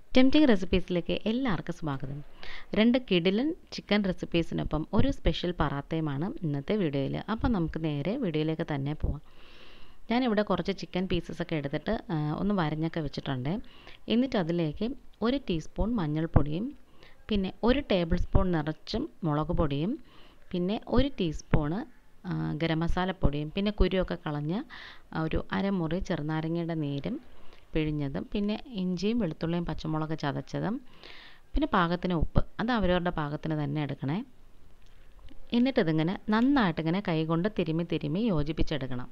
tempting റെസിപ്പീസിലേക്ക് എല്ലാവർക്കും സ്വാഗതം രണ്ട് കിടിലൻ ചിക്കൻ റെസിപ്പീസിനൊപ്പം ഒരു സ്പെഷ്യൽ പറാത്തയുമാണ് ഇന്നത്തെ വീഡിയോയിൽ അപ്പോൾ നമുക്ക് നേരെ വീഡിയോയിലേക്ക് തന്നെ പോവാം ഞാനിവിടെ കുറച്ച് ചിക്കൻ പീസസ് ഒക്കെ എടുത്തിട്ട് ആ, ഒന്ന് വരഞ്ഞൊക്കെ വെച്ചിട്ടുണ്ട് എന്നിട്ട് അതിലേക്ക് ഒരു ടീസ്പൂൺ മഞ്ഞൾപ്പൊടിയും പിന്നെ ഒരു ടേബിൾ സ്പൂൺ നിറച്ചും മുളക് പൊടിയും പിന്നെ ഒരു ടീസ്പൂണ് ആ, ഗരം മസാലപ്പൊടിയും പിന്നെ കുരുവൊക്കെ കളഞ്ഞ് ആ, ഒരു അരമുറി ചെറുനാരങ്ങയുടെ നീരും പിഴിഞ്ഞതും പിന്നെ ഇഞ്ചിയും വെളുത്തുള്ളിയും പച്ചമുളക് ചതച്ചതും പിന്നെ പാകത്തിന് ഉപ്പ് അത് അവരവരുടെ പാകത്തിന് തന്നെ എടുക്കണേ എന്നിട്ടിതിങ്ങനെ നന്നായിട്ടിങ്ങനെ കൈകൊണ്ട് തിരുമ്മി തിരുമ്മി യോജിപ്പിച്ചെടുക്കണം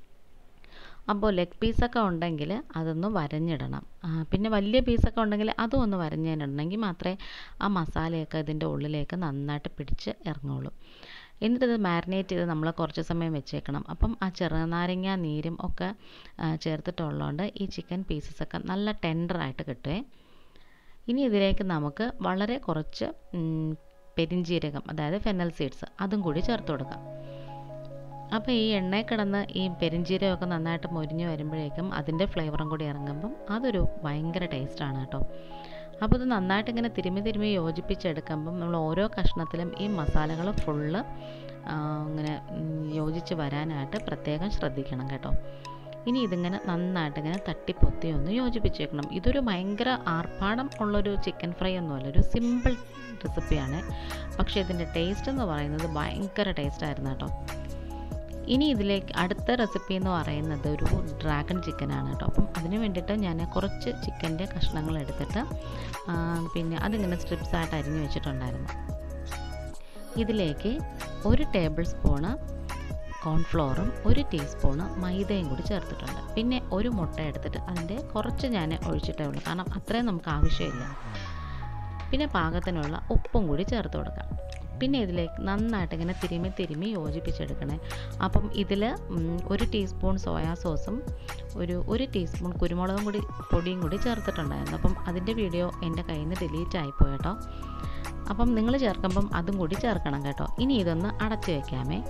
അപ്പോൾ ലെഗ് പീസൊക്കെ ഉണ്ടെങ്കിൽ അതൊന്ന് വരഞ്ഞിടണം ആ, പിന്നെ വലിയ പീസൊക്കെ ഉണ്ടെങ്കിൽ അതും ഒന്ന് വരഞ്ഞതിനിടണമെങ്കിൽ മാത്രമേ ആ മസാലയൊക്കെ ഇതിൻ്റെ ഉള്ളിലേക്ക് നന്നായിട്ട് പിടിച്ച് ഇറങ്ങുള്ളൂ എന്നിട്ടിത് മാരിനേറ്റ് ചെയ്ത് നമ്മൾ കുറച്ച് സമയം വെച്ചേക്കണം അപ്പം ആ ചെറുനാരങ്ങ നീരും ഒക്കെ ആ, ചേർത്തിട്ടുള്ളതുകൊണ്ട് ഈ ചിക്കൻ പീസസൊക്കെ നല്ല ടെൻഡറായിട്ട് കിട്ടുമേ ഇനി ഇതിലേക്ക് നമുക്ക് വളരെ കുറച്ച് ഉം, പെരിഞ്ജീരകം അതായത് ഫെനൽ സീഡ്സ് അതും കൂടി ചേർത്ത് കൊടുക്കാം അപ്പോൾ ഈ എണ്ണയിൽ കിടന്ന് ഈ പെരിഞ്ജീരകമൊക്കെ നന്നായിട്ട് മൊരിഞ്ഞ് വരുമ്പോഴേക്കും അതിൻ്റെ ഫ്ലേവറും കൂടി ഇറങ്ങുമ്പം അതൊരു ഭയങ്കര ടേസ്റ്റാണ് കേട്ടോ അപ്പോൾ ഇത് നന്നായിട്ട് ഇങ്ങനെ തിരുമ്മി തിരുമ്മി യോജിപ്പിച്ചെടുക്കുമ്പം നമ്മൾ ഓരോ കഷ്ണത്തിലും ഈ മസാലകൾ ഫുള്ള് ഇങ്ങനെ ഉം, യോജിച്ച് വരാനായിട്ട് പ്രത്യേകം ശ്രദ്ധിക്കണം കേട്ടോ ഇനി ഇതിങ്ങനെ നന്നായിട്ട് ഇങ്ങനെ തട്ടിപ്പൊത്തി ഒന്ന് യോജിപ്പിച്ച് വെക്കണം ഇതൊരു ഭയങ്കര ആർഭാടം ഉള്ളൊരു ചിക്കൻ ഫ്രൈ ഒന്നുമല്ല ഒരു സിമ്പിൾ റെസിപ്പിയാണ് പക്ഷേ ഇതിൻ്റെ ടേസ്റ്റ് എന്ന് പറയുന്നത് ഭയങ്കര ടേസ്റ്റായിരുന്നു കേട്ടോ ഇനി ഇതിലേക്ക് അടുത്ത റെസിപ്പി എന്ന് പറയുന്നത് ഒരു ഡ്രാഗൺ ചിക്കനാണ് കേട്ടോ അപ്പം അതിന് വേണ്ടിയിട്ട് ഞാൻ കുറച്ച് ചിക്കൻ്റെ കഷ്ണങ്ങൾ എടുത്തിട്ട് ആ, പിന്നെ അതിങ്ങനെ സ്ട്രിപ്സ് ആയിട്ട് അരിഞ്ഞു വെച്ചിട്ടുണ്ടായിരുന്നു ഇതിലേക്ക് ഒരു ടേബിൾ സ്പൂണ് കോൺഫ്ലോറും ഒരു ടീസ്പൂണ് മൈദയും കൂടി ചേർത്തിട്ടുണ്ട് പിന്നെ ഒരു മുട്ട എടുത്തിട്ട് അതിൻ്റെ കുറച്ച് ഞാൻ ഒഴിച്ചിട്ടേ ഉള്ളൂ കാരണം അത്രയും നമുക്ക് ആവശ്യമില്ല പിന്നെ പാകത്തിനുള്ള ഉപ്പും കൂടി ചേർത്ത് കൊടുക്കാം പിന്നെ ഇതിലേക്ക് നന്നായിട്ട് ഇങ്ങനെ തിരുമ്മി തിരുമ്മി യോജിപ്പിച്ചെടുക്കണേ അപ്പം ഇതിൽ ഒരു ടീസ്പൂൺ സോയാ സോസും ഒരു ഒരു ടീസ്പൂൺ കുരുമുളകും കൂടി പൊടിയും കൂടി ചേർത്തിട്ടുണ്ടായിരുന്നു അപ്പം അതിൻ്റെ വീഡിയോ എൻ്റെ കയ്യിൽ നിന്ന് ഡിലീറ്റ് ആയിപ്പോയി കേട്ടോ അപ്പം നിങ്ങൾ ചേർക്കുമ്പം അതും കൂടി ചേർക്കണം കേട്ടോ ഇനി ഇതൊന്ന് അടച്ച് വെക്കാമേ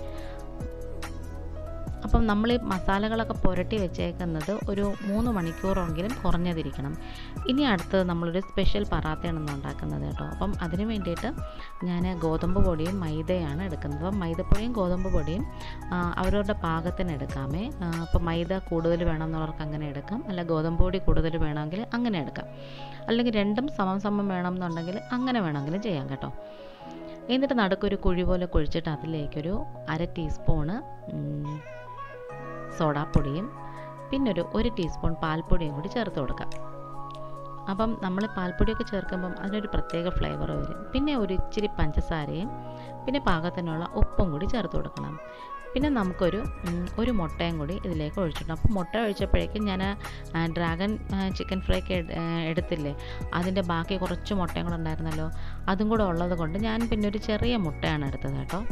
അപ്പം നമ്മൾ ഈ മസാലകളൊക്കെ പുരട്ടി വെച്ചേക്കുന്നത് ഒരു മൂന്ന് മണിക്കൂറെങ്കിലും കുറഞ്ഞതിരിക്കണം ഇനി അടുത്തത് നമ്മളൊരു സ്പെഷ്യൽ പറാത്തയാണ് ഇന്ന് ഉണ്ടാക്കുന്നത് കേട്ടോ അപ്പം അതിന് വേണ്ടിയിട്ട് ഞാൻ ഗോതമ്പ് പൊടിയും മൈദയാണ് എടുക്കുന്നത് അപ്പം മൈദപ്പൊടിയും ഗോതമ്പ് പൊടിയും ആ, അവരവരുടെ പാകത്തിന് എടുക്കാമേ ആ, അപ്പം മൈദ കൂടുതൽ വേണമെന്നുള്ളവർക്ക് അങ്ങനെ എടുക്കാം അല്ല ഗോതമ്പ് പൊടി കൂടുതൽ വേണമെങ്കിൽ അങ്ങനെ എടുക്കാം അല്ലെങ്കിൽ രണ്ടും സമം സമം വേണം എന്നുണ്ടെങ്കിൽ അങ്ങനെ വേണമെങ്കിലും ചെയ്യാം കേട്ടോ എന്നിട്ട് നടുക്കൊരു കുഴി പോലെ കുഴിച്ചിട്ട് അതിലേക്കൊരു അര ടീസ്പൂണ് ഉം, സോഡാപ്പൊടിയും പിന്നെ ഒരു ഒരു ടീസ്പൂൺ പാൽപ്പൊടിയും കൂടി ചേർത്ത് കൊടുക്കാം അപ്പം നമ്മൾ പാൽപ്പൊടിയൊക്കെ ചേർക്കുമ്പം അതിനൊരു പ്രത്യേക ഫ്ലേവർ വരും പിന്നെ ഒരു ഇച്ചിരി പഞ്ചസാരയും പിന്നെ പാകത്തിനുള്ള ഉപ്പും കൂടി ചേർത്ത് കൊടുക്കണം പിന്നെ നമുക്കൊരു ഉം, ഒരു മുട്ടയും കൂടി ഇതിലേക്ക് ഒഴിച്ചിടണം അപ്പോൾ മുട്ട ഒഴിച്ചപ്പോഴേക്കും ഞാൻ ഡ്രാഗൺ ചിക്കൻ ഫ്രൈക്ക് എടുത്തില്ലേ അതിൻ്റെ ബാക്കി കുറച്ച് മുട്ടയും കൂടെ ഉണ്ടായിരുന്നല്ലോ അതും കൂടെ ഉള്ളത് കൊണ്ട് ഞാൻ പിന്നെ ഒരു ചെറിയ മുട്ടയാണ് എടുത്തത് കേട്ടോ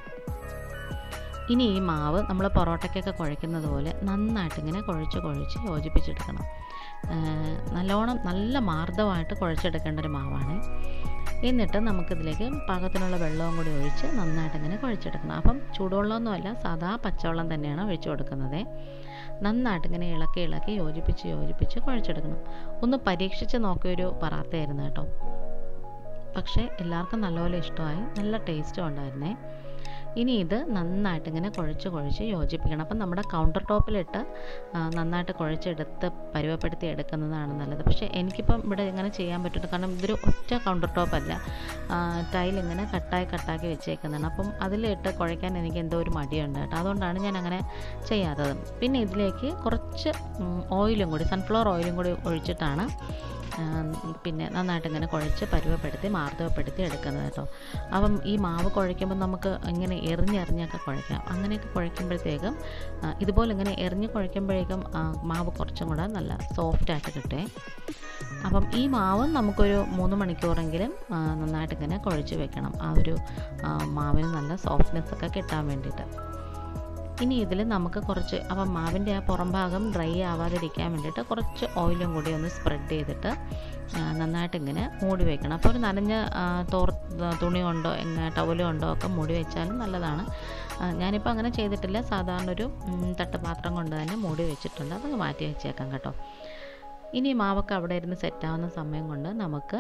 ഇനി ഈ മാവ് നമ്മൾ പൊറോട്ടയ്ക്കൊക്കെ കുഴയ്ക്കുന്നത് പോലെ നന്നായിട്ട് ഇങ്ങനെ കുഴച്ച് കുഴച്ച് യോജിപ്പിച്ചെടുക്കണം ആ, നല്ലോണം നല്ല മാർദ്ദവമായിട്ട് കുഴച്ചെടുക്കേണ്ട ഒരു മാവാണ് എന്നിട്ട് നമുക്കിതിലേക്ക് പാകത്തിനുള്ള വെള്ളവും കൂടി ഒഴിച്ച് നന്നായിട്ട് ഇങ്ങനെ കുഴച്ചെടുക്കണം അപ്പം ചൂടുവെള്ളമൊന്നുമല്ല സാധാ പച്ചവെള്ളം തന്നെയാണ് ഒഴിച്ചു കൊടുക്കുന്നത് നന്നായിട്ട് ഇങ്ങനെ ഇളക്കി ഇളക്കി യോജിപ്പിച്ച് യോജിപ്പിച്ച് കുഴച്ചെടുക്കണം ഒന്ന് പരീക്ഷിച്ച് നോക്കിയൊരു പറാത്തയായിരുന്നു കേട്ടോ പക്ഷേ എല്ലാവർക്കും നല്ലപോലെ ഇഷ്ടമായി നല്ല ടേസ്റ്റും ഉണ്ടായിരുന്നേ ഇനി ഇത് നന്നായിട്ട് ഇങ്ങനെ കുഴച്ച് കുഴച്ച് യോജിപ്പിക്കണം അപ്പം നമ്മുടെ കൗണ്ടർ ടോപ്പിലിട്ട് ആ, നന്നായിട്ട് കുഴച്ചെടുത്ത് പരുവപ്പെടുത്തി എടുക്കുന്നതാണ് നല്ലത് പക്ഷേ എനിക്കിപ്പം ഇവിടെ ഇങ്ങനെ ചെയ്യാൻ പറ്റും കാരണം ഇതൊരു ഒറ്റ കൗണ്ടർ ടോപ്പല്ല ടൈൽ ഇങ്ങനെ കട്ടായി കട്ടാക്കി വെച്ചേക്കുന്നതാണ് അപ്പം അതിലിട്ട് കുഴയ്ക്കാൻ എനിക്ക് എന്തോ ഒരു മടിയുണ്ട് കേട്ടോ അതുകൊണ്ടാണ് ഞാൻ അങ്ങനെ ചെയ്യാത്തത് പിന്നെ ഇതിലേക്ക് കുറച്ച് ഉം, ഓയിലും കൂടി സൺഫ്ലവർ ഓയിലും കൂടി ഒഴിച്ചിട്ടാണ് ആ, പിന്നെ നന്നായിട്ട് ഇങ്ങനെ കുഴച്ച് പരുവപ്പെടുത്തി മാർദ്ദവപ്പെടുത്തി എടുക്കുന്നത് കേട്ടോ അപ്പം ഈ മാവ് കുഴയ്ക്കുമ്പോൾ നമുക്ക് ഇങ്ങനെ എറിഞ്ഞെറിഞ്ഞൊക്കെ കുഴയ്ക്കാം അങ്ങനെയൊക്കെ കുഴയ്ക്കുമ്പോഴത്തേക്കും ആ, ഇതുപോലെ ഇങ്ങനെ എറിഞ്ഞ് കുഴയ്ക്കുമ്പോഴേക്കും ആ, മാവ് കുറച്ചും കൂടെ നല്ല സോഫ്റ്റായിട്ട് കിട്ടുമേ അപ്പം ഈ മാവ് നമുക്കൊരു മൂന്ന് മണിക്കൂറെങ്കിലും ആ, നന്നായിട്ട് ഇങ്ങനെ കുഴച്ച് വെക്കണം ആ ഒരു ആ, മാവിന് നല്ല സോഫ്റ്റ്നെസ് ഒക്കെ കിട്ടാൻ വേണ്ടിയിട്ട് ഇനി ഇതിൽ നമുക്ക് കുറച്ച് അപ്പം മാവിൻ്റെ ആ പുറം ഭാഗം ഡ്രൈ ആവാതിരിക്കാൻ വേണ്ടിയിട്ട് കുറച്ച് ഓയിലും കൂടി ഒന്ന് സ്പ്രെഡ് ചെയ്തിട്ട് ആ, നന്നായിട്ട് ഇങ്ങനെ മൂടി വെക്കണം അപ്പോൾ ഒരു നനഞ്ഞ ആ, തോർ തുണി കൊണ്ടോ എങ്ങനെ ടവല് കൊണ്ടോ ഒക്കെ മൂടി വെച്ചാലും നല്ലതാണ് ആ, ഞാനിപ്പോൾ അങ്ങനെ ചെയ്തിട്ടില്ല സാധാരണ ഒരു ഉം, തട്ടുപാത്രം കൊണ്ട് തന്നെ മൂടി വെച്ചിട്ടുണ്ട് അതൊക്കെ മാറ്റി വെച്ചേക്കാം കേട്ടോ ഇനി മാവൊക്കെ അവിടെ ഇരുന്ന് സെറ്റാവുന്ന സമയം കൊണ്ട് നമുക്ക്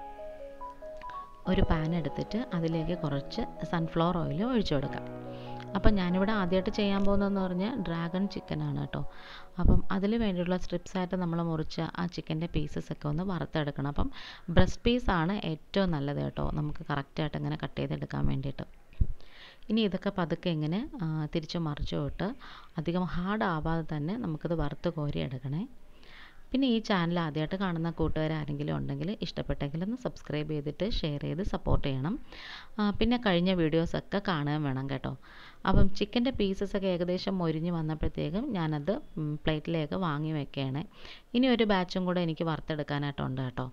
ഒരു പാൻ എടുത്തിട്ട് അതിലേക്ക് കുറച്ച് സൺഫ്ലവർ ഓയിൽ ഒഴിച്ചു കൊടുക്കാം അപ്പം ഞാനിവിടെ ആദ്യമായിട്ട് ചെയ്യാൻ പോകുന്നതെന്ന് പറഞ്ഞാൽ ഡ്രാഗൺ ചിക്കനാണ് കേട്ടോ അപ്പം അതിൽ വേണ്ടിയുള്ള സ്ട്രിപ്സായിട്ട് നമ്മൾ മുറിച്ച ആ ചിക്കൻ്റെ പീസസ് ഒക്കെ ഒന്ന് വറുത്തെടുക്കണം അപ്പം ബ്രസ്റ്റ് പീസാണ് ഏറ്റവും നല്ലത് കേട്ടോ നമുക്ക് കറക്റ്റായിട്ട് ഇങ്ങനെ കട്ട് ചെയ്തെടുക്കാൻ വേണ്ടിയിട്ട് ഇനി ഇതൊക്കെ പതുക്കെ ഇങ്ങനെ തിരിച്ചു മറിച്ചു വിട്ട് അധികം ഹാർഡ് ആവാതെ തന്നെ നമുക്കിത് വറുത്ത് കോരി എടുക്കണേ പിന്നെ ഈ ചാനൽ ആദ്യമായിട്ട് കാണുന്ന കൂട്ടുകാർ ആരെങ്കിലും ഉണ്ടെങ്കിൽ ഇഷ്ടപ്പെട്ടെങ്കിൽ ഒന്ന് സബ്സ്ക്രൈബ് ചെയ്തിട്ട് ഷെയർ ചെയ്ത് സപ്പോർട്ട് ചെയ്യണം പിന്നെ കഴിഞ്ഞ വീഡിയോസൊക്കെ കാണുകയും വേണം കേട്ടോ അപ്പം ചിക്കൻ്റെ പീസസൊക്കെ ഏകദേശം മൊരിഞ്ഞ് വന്നപ്പോഴത്തേക്കും ഞാനത് പ്ലേറ്റിലേക്ക് വാങ്ങി വെക്കുകയാണ് ഇനി ഒരു ബാച്ചും കൂടെ എനിക്ക് വറുത്തെടുക്കാനായിട്ടുണ്ട് കേട്ടോ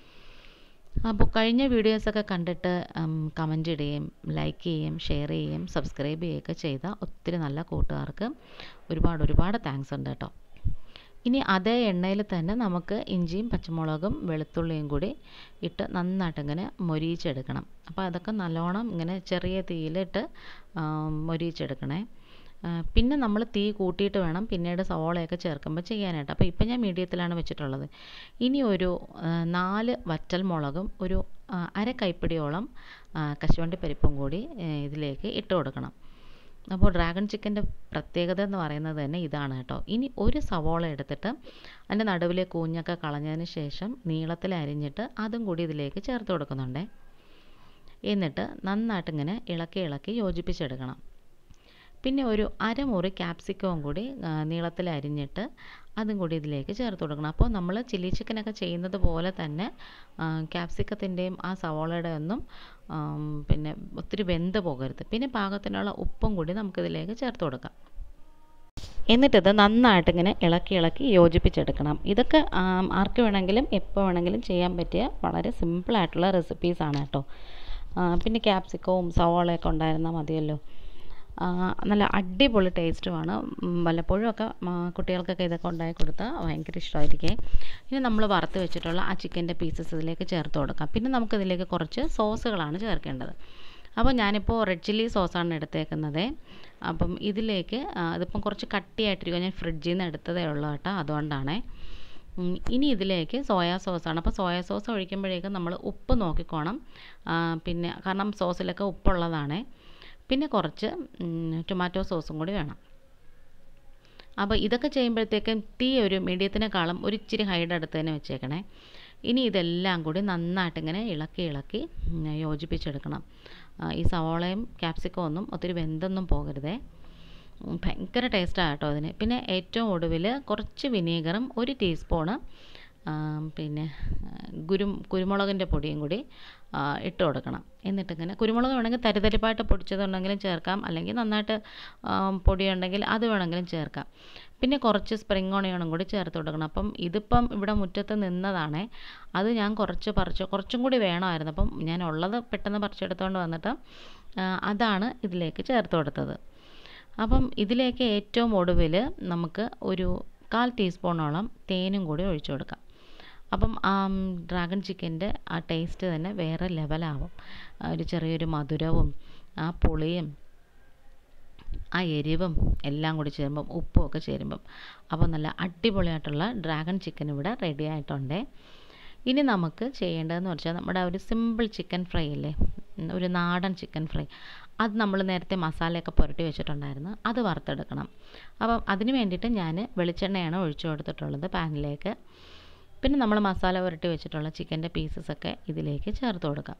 അപ്പോൾ കഴിഞ്ഞ വീഡിയോസൊക്കെ കണ്ടിട്ട് കമൻ്റ് ഇടുകയും ലൈക്ക് ചെയ്യുകയും ഷെയർ ചെയ്യുകയും സബ്സ്ക്രൈബ് ചെയ്യുകയൊക്കെ ചെയ്ത ഒത്തിരി നല്ല കൂട്ടുകാർക്ക് ഒരുപാട് ഒരുപാട് താങ്ക്സ് ഉണ്ട് കേട്ടോ ഇനി അതേ എണ്ണയിൽ തന്നെ നമുക്ക് ഇഞ്ചിയും പച്ചമുളകും വെളുത്തുള്ളിയും കൂടി ഇട്ട് നന്നായിട്ട് ഇങ്ങനെ മൊരിയിച്ചെടുക്കണം അപ്പോൾ അതൊക്കെ നല്ലോണം ഇങ്ങനെ ചെറിയ തീയിലിട്ട് മൊരിയിച്ചെടുക്കണേ പിന്നെ നമ്മൾ തീ കൂട്ടിയിട്ട് വേണം പിന്നീട് സവോളയൊക്കെ ചേർക്കുമ്പോൾ ചെയ്യാനായിട്ട് അപ്പോൾ ഇപ്പം ഞാൻ മീഡിയത്തിലാണ് വെച്ചിട്ടുള്ളത് ഇനി ഒരു നാല് വറ്റൽ മുളകും ഒരു അര കൈപ്പിടിയോളം കശുവണ്ടി പരിപ്പും കൂടി ഇതിലേക്ക് ഇട്ട് കൊടുക്കണം അപ്പോൾ ഡ്രാഗൺ ചിക്കൻ്റെ പ്രത്യേകത എന്ന് പറയുന്നത് തന്നെ ഇതാണ് കേട്ടോ ഇനി ഒരു സവോള എടുത്തിട്ട് അതിൻ്റെ നടുവിലെ കൂഞ്ഞൊക്കെ കളഞ്ഞതിന് ശേഷം നീളത്തിൽ അരിഞ്ഞിട്ട് അതും കൂടി ഇതിലേക്ക് ചേർത്ത് കൊടുക്കുന്നുണ്ടേ എന്നിട്ട് നന്നായിട്ട് ഇങ്ങനെ ഇളക്കി ഇളക്കി യോജിപ്പിച്ചെടുക്കണം പിന്നെ ഒരു അരമുറി ക്യാപ്സിക്കവും കൂടി നീളത്തിൽ അരിഞ്ഞിട്ട് അതും കൂടി ഇതിലേക്ക് ചേർത്ത് കൊടുക്കണം അപ്പോൾ നമ്മൾ ചില്ലി ചിക്കനൊക്കെ ചെയ്യുന്നത് പോലെ തന്നെ ക്യാപ്സിക്കത്തിൻ്റെയും ആ സവോളയുടെ ഒന്നും പിന്നെ ഒത്തിരി വെന്ത് പോകരുത് പിന്നെ പാകത്തിനുള്ള ഉപ്പും കൂടി നമുക്കിതിലേക്ക് ചേർത്ത് കൊടുക്കാം എന്നിട്ടിത് നന്നായിട്ട് ഇങ്ങനെ ഇളക്കി ഇളക്കി യോജിപ്പിച്ചെടുക്കണം ഇതൊക്കെ ആർക്ക് വേണമെങ്കിലും എപ്പോൾ വേണമെങ്കിലും ചെയ്യാൻ പറ്റിയ വളരെ സിമ്പിളായിട്ടുള്ള റെസിപ്പീസാണ് കേട്ടോ പിന്നെ ക്യാപ്സിക്കവും സവോളയൊക്കെ ഉണ്ടായിരുന്നാൽ മതിയല്ലോ നല്ല അടിപൊളി ടേസ്റ്റുമാണ് വല്ലപ്പോഴും ഒക്കെ കുട്ടികൾക്കൊക്കെ ഇതൊക്കെ ഉണ്ടാക്കി കൊടുത്താൽ ഭയങ്കര ഇഷ്ടമായിരിക്കും ഇനി നമ്മൾ വറുത്ത് വെച്ചിട്ടുള്ള ആ ചിക്കൻ്റെ പീസസ് ഇതിലേക്ക് ചേർത്ത് കൊടുക്കാം പിന്നെ നമുക്കിതിലേക്ക് കുറച്ച് സോസുകളാണ് ചേർക്കേണ്ടത് അപ്പോൾ ഞാനിപ്പോൾ റെഡ് ചില്ലി സോസാണ് എടുത്തേക്കുന്നത് അപ്പം ഇതിലേക്ക് ഇതിപ്പം കുറച്ച് കട്ടിയായിട്ടിരിക്കും ഞാൻ ഫ്രിഡ്ജിൽ നിന്ന് എടുത്തതേ ഉള്ളൂ കേട്ടോ അതുകൊണ്ടാണേ ഇനി ഇതിലേക്ക് സോയാ സോസാണ് അപ്പോൾ സോയാ സോസ് ഒഴിക്കുമ്പോഴേക്കും നമ്മൾ ഉപ്പ് നോക്കിക്കോണം പിന്നെ കാരണം സോസിലൊക്കെ ഉപ്പുള്ളതാണേ പിന്നെ കുറച്ച് ടൊമാറ്റോ സോസും കൂടി വേണം അപ്പോൾ ഇതൊക്കെ ചെയ്യുമ്പോഴത്തേക്കും തീ ഒരു മീഡിയത്തിനേക്കാളും ഒരു ഇച്ചിരി ഹൈഡ് അടുത്ത് തന്നെ വെച്ചേക്കണേ ഇനി ഇതെല്ലാം കൂടി നന്നായിട്ട് ഇങ്ങനെ ഇളക്കി ഇളക്കി യോജിപ്പിച്ചെടുക്കണം ഈ സവോളയും ക്യാപ്സിക്കവും ഒന്നും ഒത്തിരി വെന്തൊന്നും പോകരുതേ ഭയങ്കര ടേസ്റ്റാണ് കേട്ടോ അതിന് പിന്നെ ഏറ്റവും ഒടുവിൽ കുറച്ച് വിനീഗറും ഒരു ടീസ്പൂണ് പിന്നെ കുരു കുരുമുളകിൻ്റെ പൊടിയും കൂടി ഇട്ട് കൊടുക്കണം എന്നിട്ടിങ്ങനെ കുരുമുളക് വേണമെങ്കിൽ തരിതരിപ്പായിട്ട് പൊടിച്ചതുണ്ടെങ്കിലും ചേർക്കാം അല്ലെങ്കിൽ നന്നായിട്ട് പൊടിയുണ്ടെങ്കിൽ അത് വേണമെങ്കിലും ചേർക്കാം പിന്നെ കുറച്ച് സ്പ്രിങ് ഓണിയണും കൂടി ചേർത്ത് കൊടുക്കണം അപ്പം ഇതിപ്പം ഇവിടെ മുറ്റത്ത് നിന്നതാണേ അത് ഞാൻ കുറച്ച് പറിച്ച് കുറച്ചും കൂടി വേണമായിരുന്നു അപ്പം ഞാൻ ഉള്ളത് പെട്ടെന്ന് പറിച്ചെടുത്തുകൊണ്ട് വന്നിട്ട് അതാണ് ഇതിലേക്ക് ചേർത്ത് കൊടുത്തത് അപ്പം ഇതിലേക്ക് ഏറ്റവും ഒടുവിൽ നമുക്ക് ഒരു കാൽ ടീസ്പൂണോളം തേനും കൂടി ഒഴിച്ചു കൊടുക്കാം അപ്പം ആ ഡ്രാഗൺ ചിക്കൻ്റെ ആ ടേസ്റ്റ് തന്നെ വേറെ ലെവലാവും ഒരു ചെറിയൊരു മധുരവും ആ പുളിയും ആ എരിവും എല്ലാം കൂടി ചേരുമ്പം ഉപ്പും ഒക്കെ ചേരുമ്പം അപ്പോൾ നല്ല അടിപൊളിയായിട്ടുള്ള ഡ്രാഗൺ ചിക്കൻ ഇവിടെ റെഡി ആയിട്ടുണ്ട് ഇനി നമുക്ക് ചെയ്യേണ്ടതെന്ന് വെച്ചാൽ നമ്മുടെ ഒരു സിമ്പിൾ ചിക്കൻ ഫ്രൈ ഇല്ലേ ഒരു നാടൻ ചിക്കൻ ഫ്രൈ അത് നമ്മൾ നേരത്തെ മസാലയൊക്കെ പുരട്ടി വെച്ചിട്ടുണ്ടായിരുന്നു അത് വറുത്തെടുക്കണം അപ്പം അതിന് വേണ്ടിയിട്ട് ഞാൻ വെളിച്ചെണ്ണയാണ് ഒഴിച്ചു കൊടുത്തിട്ടുള്ളത് പാനിലേക്ക് പിന്നെ നമ്മൾ മസാല പുരട്ടി വെച്ചിട്ടുള്ള ചിക്കൻ്റെ പീസസൊക്കെ ഇതിലേക്ക് ചേർത്ത് കൊടുക്കാം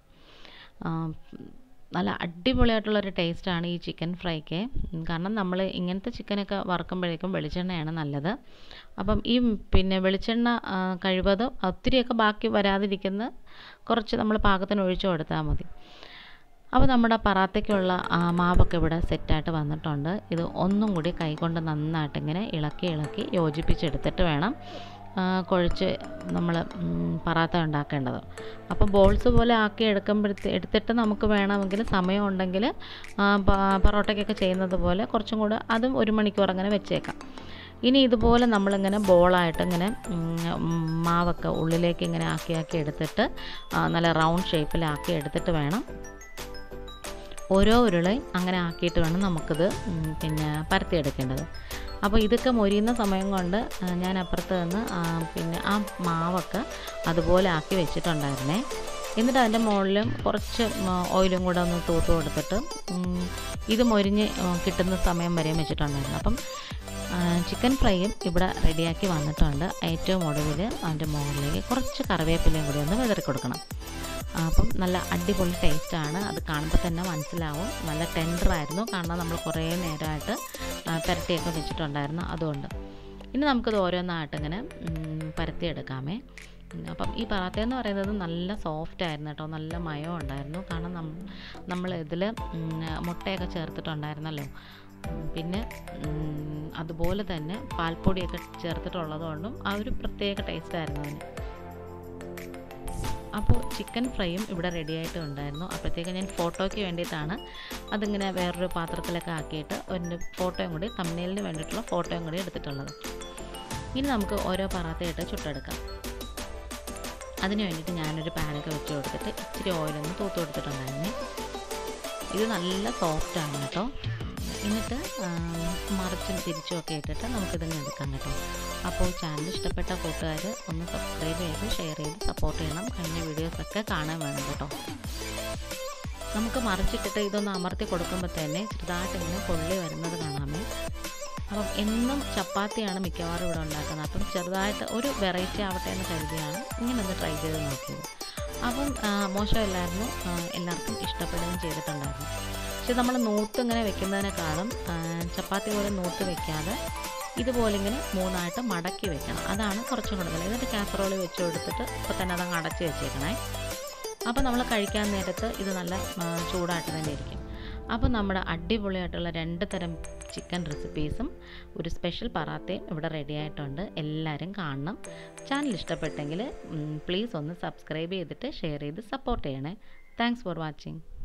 നല്ല അടിപൊളിയായിട്ടുള്ളൊരു ടേസ്റ്റാണ് ഈ ചിക്കൻ ഫ്രൈക്ക് കാരണം നമ്മൾ ഇങ്ങനത്തെ ചിക്കനൊക്കെ വറുക്കുമ്പോഴേക്കും വെളിച്ചെണ്ണയാണ് നല്ലത് അപ്പം ഈ പിന്നെ വെളിച്ചെണ്ണ കഴിവതും ഒത്തിരിയൊക്കെ ബാക്കി വരാതിരിക്കുന്ന കുറച്ച് നമ്മൾ പാകത്തിന് ഒഴിച്ചു കൊടുത്താൽ മതി അപ്പോൾ നമ്മുടെ പറാത്തയ്ക്കുള്ള മാവൊക്കെ ഇവിടെ സെറ്റായിട്ട് വന്നിട്ടുണ്ട് ഇത് ഒന്നും കൂടി കൈകൊണ്ട് നന്നായിട്ട് ഇങ്ങനെ ഇളക്കി ഇളക്കി യോജിപ്പിച്ചെടുത്തിട്ട് വേണം കുഴച്ച് നമ്മൾ പറാത്ത ഉണ്ടാക്കേണ്ടത് അപ്പോൾ ബോൾസ് പോലെ ആക്കി എടുക്കുമ്പോഴത്തെ എടുത്തിട്ട് നമുക്ക് വേണമെങ്കിൽ സമയം ഉണ്ടെങ്കിൽ പൊറോട്ടയ്ക്കൊക്കെ ചെയ്യുന്നത് പോലെ കുറച്ചും കൂടെ അതും ഒരു മണിക്കൂർ അങ്ങനെ വെച്ചേക്കാം ഇനി ഇതുപോലെ നമ്മളിങ്ങനെ ബോളായിട്ട് ഇങ്ങനെ മാവൊക്കെ ഉള്ളിലേക്ക് ഇങ്ങനെ ആക്കി ആക്കി എടുത്തിട്ട് നല്ല റൗണ്ട് ഷേപ്പിലാക്കി എടുത്തിട്ട് വേണം ഓരോ ഉരുളയും അങ്ങനെ ആക്കിയിട്ട് വേണം നമുക്കിത് പിന്നെ പരത്തിയെടുക്കേണ്ടത് അപ്പോൾ ഇതൊക്കെ മൊരിയുന്ന സമയം കൊണ്ട് ആ, ഞാൻ അപ്പുറത്ത് നിന്ന് ആ, പിന്നെ ആ മാവൊക്കെ അതുപോലെ ആക്കി വെച്ചിട്ടുണ്ടായിരുന്നേ എന്നിട്ട് അതിൻ്റെ മുകളിലും കുറച്ച് മ- ഓയിലും കൂടെ ഒന്ന് തൂത്ത് കൊടുത്തിട്ട് ഉം, ഇത് മൊരിഞ്ഞ് ഉം, കിട്ടുന്ന സമയം വരെയും വെച്ചിട്ടുണ്ടായിരുന്നു അപ്പം ആ, ചിക്കൻ ഫ്രൈയും ഇവിടെ റെഡിയാക്കി വന്നിട്ടുണ്ട് ഏറ്റവും ഒടുവിൽ അതിൻ്റെ മുകളിലേക്ക് കുറച്ച് കറിവേപ്പിലയും കൂടി ഒന്ന് വിതറി കൊടുക്കണം ആ, അപ്പം നല്ല അടിപൊളി ടേസ്റ്റാണ് അത് കാണുമ്പോൾ തന്നെ മനസ്സിലാവും നല്ല ടെൻഡറായിരുന്നു കാരണം നമ്മൾ കുറേ നേരമായിട്ട് ആ, പുരട്ടിയൊക്കെ വെച്ചിട്ടുണ്ടായിരുന്നു അതുകൊണ്ട് ഇനി നമുക്കിത് ഓരോന്നായിട്ട് ഇങ്ങനെ ഉം, പരത്തിയെടുക്കാമേ ഉം, അപ്പം ഈ പറാത്ത എന്ന് പറയുന്നത് നല്ല സോഫ്റ്റ് ആയിരുന്നു കേട്ടോ നല്ല മയം ഉണ്ടായിരുന്നു കാരണം നം നമ്മൾ ഇതിൽ മുട്ടയൊക്കെ ചേർത്തിട്ടുണ്ടായിരുന്നല്ലോ ഉം, പിന്നെ ഉം, അതുപോലെ തന്നെ പാൽപ്പൊടിയൊക്കെ ചേർത്തിട്ടുള്ളത് കൊണ്ടും ആ ഒരു പ്രത്യേക ടേസ്റ്റ് ആയിരുന്നു അതിന് അപ്പോൾ ചിക്കൻ ഫ്രൈയും ഇവിടെ റെഡി ആയിട്ട് ഉണ്ടായിരുന്നു അപ്പോഴത്തേക്ക് ഞാൻ ഫോട്ടോയ്ക്ക് വേണ്ടിയിട്ടാണ് അതിങ്ങനെ വേറൊരു പാത്രത്തിലൊക്കെ ആക്കിയിട്ട് ഒരു ഫോട്ടോയും കൂടി തമ്മനയിലിന് വേണ്ടിയിട്ടുള്ള ഫോട്ടോയും കൂടി എടുത്തിട്ടുള്ളത് ഇനി നമുക്ക് ഓരോ പറാത്തയായിട്ട് ചുട്ടെടുക്കാം അതിന് വേണ്ടിയിട്ട് ഞാനൊരു പാനൊക്കെ വെച്ച് കൊടുത്തിട്ട് ഇച്ചിരി ഓയിലൊന്ന് തൂത്ത് കൊടുത്തിട്ടുണ്ടായിരുന്നു ഇത് നല്ല സോഫ്റ്റാണ് കേട്ടോ എന്നിട്ട് ആ, മറിച്ചും തിരിച്ചും ഒക്കെ ഇട്ടിട്ട് നമുക്കിതിങ്ങനെ എടുക്കാം കേട്ടോ അപ്പോൾ ചാനൽ ഇഷ്ടപ്പെട്ട കൂട്ടുകാർ ഒന്ന് സബ്സ്ക്രൈബ് ചെയ്ത് ഷെയർ ചെയ്ത് സപ്പോർട്ട് ചെയ്യണം കഴിഞ്ഞ വീഡിയോസൊക്കെ കാണാൻ വേണം കേട്ടോ നമുക്ക് മറിച്ചിട്ടിട്ട് ഇതൊന്ന് അമർത്തി കൊടുക്കുമ്പോൾ തന്നെ ചെറുതായിട്ട് ഇങ്ങനെ പൊള്ളി വരുന്നത് കാണാമേ അപ്പം എന്നും ചപ്പാത്തിയാണ് മിക്കവാറും ഇവിടെ ഉണ്ടാക്കുന്നത് അപ്പം ചെറുതായിട്ട് ഒരു വെറൈറ്റി ആവട്ടെ എന്ന് കരുതിയാണ് ഇങ്ങനെ ഒന്ന് ട്രൈ ചെയ്ത് നോക്കിയത് അപ്പം ആ, മോശമില്ലായിരുന്നു ആ, എല്ലാവർക്കും ഇഷ്ടപ്പെടുകയും ചെയ്തിട്ടുണ്ടായിരുന്നു പക്ഷെ നമ്മൾ നൂത്ത് ഇങ്ങനെ വെക്കുന്നതിനേക്കാളും ആ, ചപ്പാത്തി പോലെ നൂത്ത് വെക്കാതെ ഇതുപോലെ ഇങ്ങനെ മൂന്നായിട്ട് മടക്കി വെക്കണം അതാണ് കുറച്ചും കൂടെ നല്ലത് എന്നിട്ട് കാസറോളി വെച്ച് കൊടുത്തിട്ട് ഇപ്പോൾ തന്നെ അതങ്ങ് അടച്ച് വെച്ചേക്കണേ അപ്പോൾ നമ്മൾ കഴിക്കാൻ നേരത്ത് ഇത് നല്ല ആ, ചൂടായിട്ട് തന്നെ ഇരിക്കും അപ്പോൾ നമ്മുടെ അടിപൊളിയായിട്ടുള്ള രണ്ട് തരം ചിക്കൻ റെസിപ്പീസും ഒരു സ്പെഷ്യൽ പറാത്തയും ഇവിടെ റെഡി ആയിട്ടുണ്ട് എല്ലാവരും കാണണം ചാനൽ ഇഷ്ടപ്പെട്ടെങ്കിൽ പ്ലീസ് ഒന്ന് സബ്സ്ക്രൈബ് ചെയ്തിട്ട് ഷെയർ ചെയ്ത് സപ്പോർട്ട് ചെയ്യണേ താങ്ക്സ് ഫോർ വാച്ചിങ്